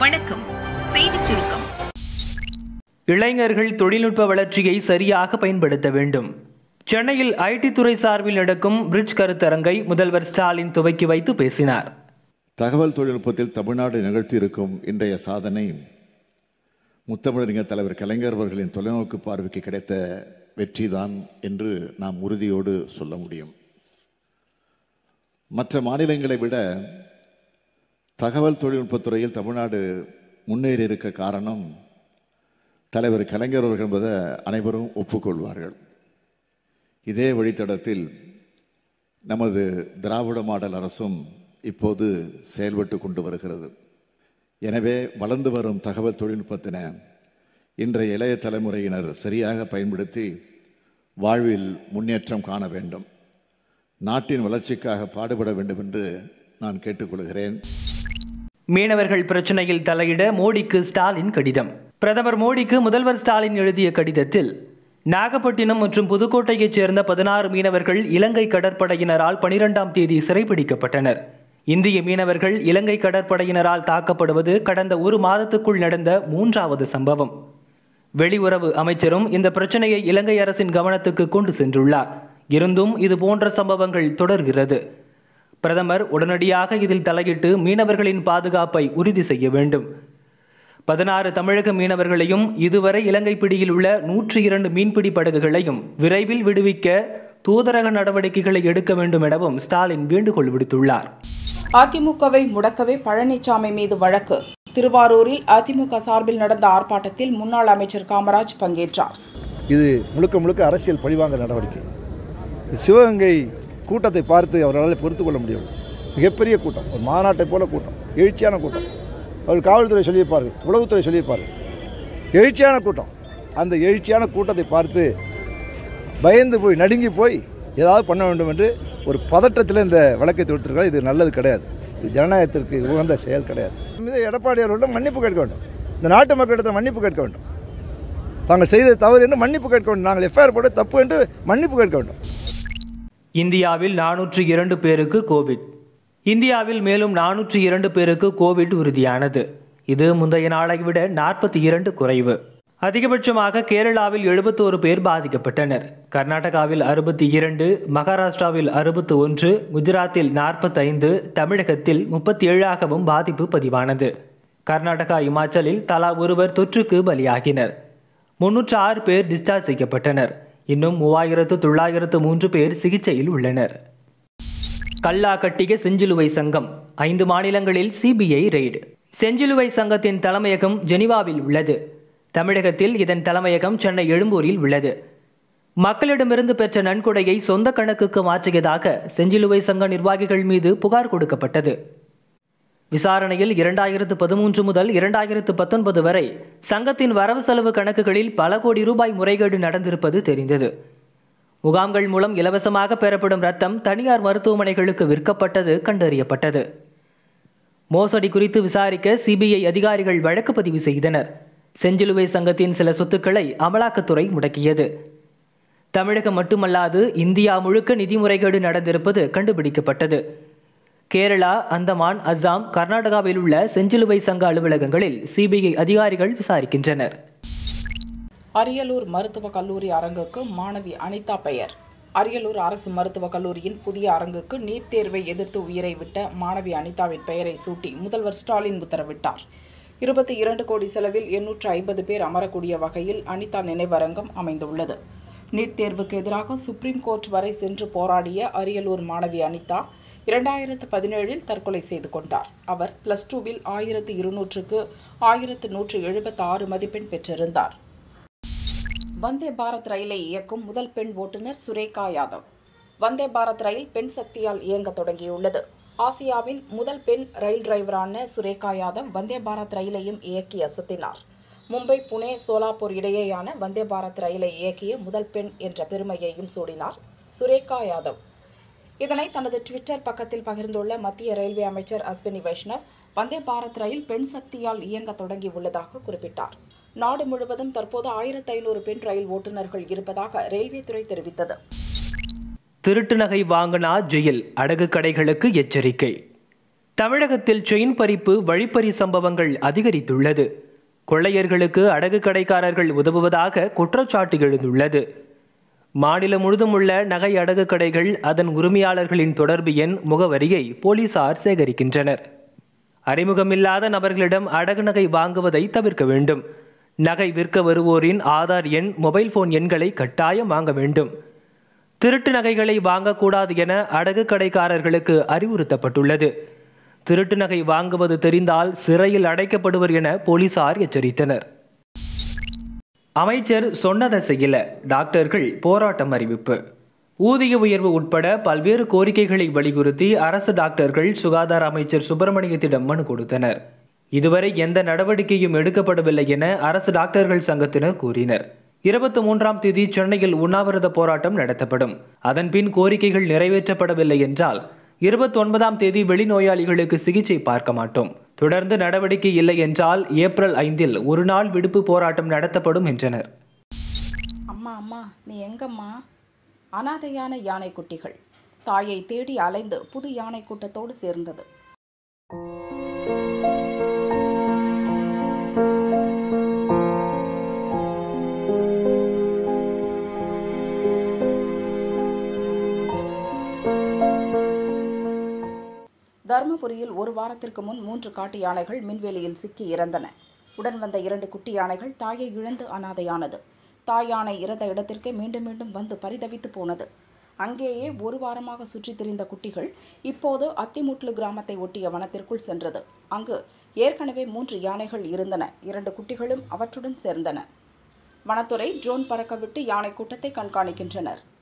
வணக்கம் செய்திச் சுருக்கம் இளைஞர்கள் தொழில்நுட்ப வளர்ச்சியை சரியாக பயன்படுத்த வேண்டும் சென்னையில் ஐடி துறை சார்பில் நடக்கும் பிரிட்ஜ் கருத்தரங்கை முதல்வர் ஸ்டாலின் துவக்கி வைத்து பேசினார் தகவல் தொழில்நுட்பத்தில் தமிழ்நாடு நிகழ்த்தியிருக்கும் இன்றைய சாதனை முத்தமிழறிஞர் தலைவர் கலைஞர் அவர்களின் தொலைநோக்கு பார்வைக்கு கிடைத்த வெற்றிதான் என்று நாம் உறுதியோடு சொல்ல முடியும் மற்ற மாநிலங்களை விட தகவல் தொழில்நுட்பத்துறையில் தமிழ்நாடு முன்னேறி இருக்க காரணம் தலைவர் கலைஞர் அவர்கள் என்பதை அனைவரும் ஒப்புக்கொள்வார்கள் இதே வழித்தடத்தில் நமது திராவிட மாடல் அரசும் இப்போது செயல்பட்டு கொண்டு வருகிறது எனவே வளர்ந்து வரும் தகவல் தொழில்நுட்பத்தின இன்றைய இளைய தலைமுறையினர் சரியாக பயன்படுத்தி வாழ்வில் முன்னேற்றம் காண வேண்டும் நாட்டின் வளர்ச்சிக்காக பாடுபட வேண்டும் என்று நான் கேட்டுக்கொள்கிறேன் மீனவர்கள் பிரச்சனையில் தலையிட மோடிக்கு ஸ்டாலின் கடிதம் பிரதமர் மோடிக்கு முதல்வர் ஸ்டாலின் எழுதிய கடிதத்தில் நாகப்பட்டினம் மற்றும் புதுக்கோட்டையைச் சேர்ந்த பதினாறு மீனவர்கள் இலங்கை கடற்படையினரால் பனிரெண்டாம் தேதி சிறைபிடிக்கப்பட்டனர் இந்திய மீனவர்கள் இலங்கை கடற்படையினரால் தாக்கப்படுவது கடந்த ஒரு மாதத்துக்குள் நடந்த மூன்றாவது சம்பவம் வெளியுறவு அமைச்சரும் இந்த பிரச்சனையை இலங்கை அரசின் கவனத்துக்கு கொண்டு சென்றுள்ளார் இருந்தும் இது போன்ற சம்பவங்கள் தொடர்கிறது பிரதமர் உடனடியாக இதில் தலையிட்டு மீனவர்களின் பாதுகாப்பை உறுதி செய்ய வேண்டும் பதினாறு தமிழக மீனவர்களையும் இதுவரை இலங்கை பிடியில் உள்ள நூற்றி இரண்டு மீன்பிடி படகுகளையும் விரைவில் விடுவிக்க தூதரக நடவடிக்கைகளை எடுக்க வேண்டும் எனவும் ஸ்டாலின் வேண்டுகோள் விடுத்துள்ளார் அதிமுகவை முடக்கவே பழனிசாமி மீது வழக்கு திருவாரூரில் அதிமுக சார்பில் நடந்த ஆர்ப்பாட்டத்தில் முன்னாள் அமைச்சர் காமராஜ் பங்கேற்றார் இது முழுக்க முழுக்க அரசியல் பழிவாங்க நடவடிக்கை இது சிவகங்கை கூட்டத்தை பார்த்து அவர்களால் பொறுத்து கொள்ள முடியவில்லை மிகப்பெரிய கூட்டம் ஒரு மாநாட்டை போல கூட்டம் எழுச்சியான கூட்டம் அவர் காவல்துறை சொல்லியிருப்பார்கள் உளவுத்துறை சொல்லியிருப்பார்கள் எழுச்சியான கூட்டம் அந்த எழுச்சியான கூட்டத்தை பார்த்து பயந்து போய் நடுங்கி போய் ஏதாவது பண்ண வேண்டும் என்று ஒரு பதற்றத்தில் இந்த வழக்கை தொடுத்திருக்காங்க இது நல்லது கிடையாது இது ஜனநாயகத்திற்கு உகந்த செயல் கிடையாது மீது எடப்பாடி அவர்களிடம் மன்னிப்பு கேட்க வேண்டும் இந்த நாட்டு மக்களிடத்தில் மன்னிப்பு கேட்க வேண்டும் தாங்கள் செய்த தவறு என்று மன்னிப்பு கேட்க வேண்டும் நாங்கள் எஃப்ஐஆர் போட தப்பு என்று மன்னிப்பு கேட்க வேண்டும் இந்தியாவில் நானூற்று இரண்டு பேருக்கு கோவிட் இந்தியாவில் மேலும் நானூற்று இரண்டு பேருக்கு கோவிட் உறுதியானது இது முந்தைய நாளை விட நாற்பத்தி இரண்டு குறைவு அதிகபட்சமாக கேரளாவில் எழுபத்தோரு பேர் பாதிக்கப்பட்டனர் கர்நாடகாவில் அறுபத்தி இரண்டு மகாராஷ்டிராவில் அறுபத்து ஒன்று குஜராத்தில் நாற்பத்தைந்து தமிழகத்தில் முப்பத்தி ஏழாகவும் பாதிப்பு பதிவானது கர்நாடகா இமாச்சலில் தலா ஒருவர் தொற்றுக்கு பலியாகினர் முன்னூற்று ஆறு பேர் டிஸ்சார்ஜ் செய்யப்பட்டனர் இன்னும் மூவாயிரத்து தொள்ளாயிரத்து மூன்று பேர் சிகிச்சையில் உள்ளனர் கல்லா கட்டிய செஞ்சிலுவை சங்கம் ஐந்து மாநிலங்களில் சிபிஐ ரெய்டு செஞ்சிலுவை சங்கத்தின் தலைமையகம் ஜெனிவாவில் உள்ளது தமிழகத்தில் இதன் தலைமையகம் சென்னை எழும்பூரில் உள்ளது மக்களிடமிருந்து பெற்ற நன்கொடையை சொந்த கணக்குக்கு மாற்றியதாக செஞ்சிலுவை சங்க நிர்வாகிகள் மீது புகார் கொடுக்கப்பட்டது விசாரணையில் இரண்டாயிரத்து பதிமூன்று முதல் இரண்டாயிரத்து பத்தொன்பது வரை சங்கத்தின் வரவு செலவு கணக்குகளில் பல கோடி ரூபாய் முறைகேடு நடந்திருப்பது தெரிந்தது முகாம்கள் மூலம் இலவசமாக பெறப்படும் ரத்தம் தனியார் மருத்துவமனைகளுக்கு விற்கப்பட்டது கண்டறியப்பட்டது மோசடி குறித்து விசாரிக்க சிபிஐ அதிகாரிகள் வழக்கு பதிவு செய்தனர் செஞ்சிலுவை சங்கத்தின் சில சொத்துக்களை அமலாக்கத்துறை முடக்கியது தமிழகம் மட்டுமல்லாது இந்தியா முழுக்க நிதி முறைகேடு நடந்திருப்பது கண்டுபிடிக்கப்பட்டது கேரளா அந்தமான் அஸ்ஸாம் கர்நாடகாவில் உள்ள செஞ்சிலுவை சங்க அலுவலகங்களில் சிபிஐ அதிகாரிகள் விசாரிக்கின்றனர் அரியலூர் மருத்துவக் கல்லூரி அரங்குக்கு மாணவி அனிதா பெயர் அரியலூர் அரசு மருத்துவக் கல்லூரியின் புதிய அரங்குக்கு நீட் தேர்வை எதிர்த்து உயிரை விட்ட மாணவி அனிதாவின் பெயரை சூட்டி முதல்வர் ஸ்டாலின் உத்தரவிட்டார் இருபத்தி இரண்டு கோடி செலவில் எண்ணூற்று ஐம்பது பேர் அமரக்கூடிய வகையில் அனிதா நினைவரங்கம் அமைந்துள்ளது நீட் தேர்வுக்கு எதிராக சுப்ரீம் கோர்ட் வரை சென்று போராடிய அரியலூர் மாணவி அனிதா இரண்டாயிரத்து பதினேழில் தற்கொலை செய்து கொண்டார் அவர் பிளஸ் டூவில் ஆயிரத்து இருநூற்றுக்கு ஆயிரத்து நூற்று எழுபத்தாறு மதிப்பெண் பெற்றிருந்தார் வந்தே பாரத் ரயிலை இயக்கும் முதல் பெண் ஓட்டுநர் சுரேகா யாதவ் வந்தே பாரத் ரயில் பெண் சக்தியால் இயங்க தொடங்கியுள்ளது ஆசியாவின் முதல் பெண் ரயில் டிரைவரான சுரேகா யாதவ் வந்தே பாரத் ரயிலையும் இயக்கி அசத்தினார் மும்பை புனே சோலாப்பூர் இடையேயான வந்தே பாரத் ரயிலை இயக்கிய முதல் பெண் என்ற பெருமையையும் சூடினார் சுரேகா யாதவ் இதனை தனது ட்விட்டர் பக்கத்தில் பகிர்ந்துள்ள மத்திய ரயில்வே அமைச்சர் அஸ்வினி வைஷ்ணவ் வந்தே பாரத் ரயில் பெண் சக்தியால் இயங்க தொடங்கி உள்ளதாக குறிப்பிட்டார் நாடு முழுவதும் தற்போது ஆயிரத்து ஐநூறு பெண் ரயில் ஓட்டுநர்கள் இருப்பதாக ரயில்வே துறை தெரிவித்தது திருட்டு நகை வாங்கினா ஜெயில் அடகு கடைகளுக்கு எச்சரிக்கை தமிழகத்தில் செயின் பறிப்பு வழிப்பறி சம்பவங்கள் அதிகரித்துள்ளது கொள்ளையர்களுக்கு அடகு கடைக்காரர்கள் உதவுவதாக குற்றச்சாட்டு எழுந்துள்ளது மாநிலம் முழுதும் உள்ள நகை அடகு கடைகள் அதன் உரிமையாளர்களின் தொடர்பு எண் முகவரியை போலீசார் சேகரிக்கின்றனர் அறிமுகமில்லாத நபர்களிடம் அடகு நகை வாங்குவதை தவிர்க்க வேண்டும் நகை விற்க வருவோரின் ஆதார் எண் மொபைல் போன் எண்களை கட்டாயம் வாங்க வேண்டும் திருட்டு நகைகளை வாங்கக்கூடாது என அடகு கடைக்காரர்களுக்கு அறிவுறுத்தப்பட்டுள்ளது திருட்டு நகை வாங்குவது தெரிந்தால் சிறையில் அடைக்கப்படுவர் என போலீசார் எச்சரித்தனர் அமைச்சர் சொன்னதை செய்யல டாக்டர்கள் போராட்டம் அறிவிப்பு ஊதிய உயர்வு உட்பட பல்வேறு கோரிக்கைகளை வலியுறுத்தி அரசு டாக்டர்கள் சுகாதார அமைச்சர் சுப்பிரமணியத்திடம் மனு கொடுத்தனர் இதுவரை எந்த நடவடிக்கையும் எடுக்கப்படவில்லை என அரசு டாக்டர்கள் சங்கத்தினர் கூறினர் இருபத்தி மூன்றாம் தேதி சென்னையில் உண்ணாவிரத போராட்டம் நடத்தப்படும் அதன்பின் கோரிக்கைகள் நிறைவேற்றப்படவில்லை என்றால் இருபத்தி ஒன்பதாம் தேதி வெளிநோயாளிகளுக்கு சிகிச்சை பார்க்க மாட்டோம் தொடர்ந்து நடவடிக்கை இல்லை என்றால் ஏப்ரல் ஐந்தில் ஒரு நாள் விடுப்பு போராட்டம் நடத்தப்படும் என்றனர் அம்மா அம்மா நீ எங்கம்மா அனாதையான யானை குட்டிகள் தாயை தேடி அலைந்து புது யானை கூட்டத்தோடு சேர்ந்தது தருமபுரியில் ஒரு வாரத்திற்கு முன் மூன்று காட்டு யானைகள் மின்வேலியில் சிக்கி இறந்தன உடன் வந்த இரண்டு குட்டி யானைகள் தாயை இழந்து அனாதையானது தாய் யானை இறந்த இடத்திற்கே மீண்டும் மீண்டும் வந்து பரிதவித்து போனது அங்கேயே ஒரு வாரமாக சுற்றித் திரிந்த குட்டிகள் இப்போது அத்திமுட்லு கிராமத்தை ஒட்டிய வனத்திற்குள் சென்றது அங்கு ஏற்கனவே மூன்று யானைகள் இருந்தன இரண்டு குட்டிகளும் அவற்றுடன் சேர்ந்தன வனத்துறை ட்ரோன் பறக்கவிட்டு யானை கூட்டத்தை கண்காணிக்கின்றனர்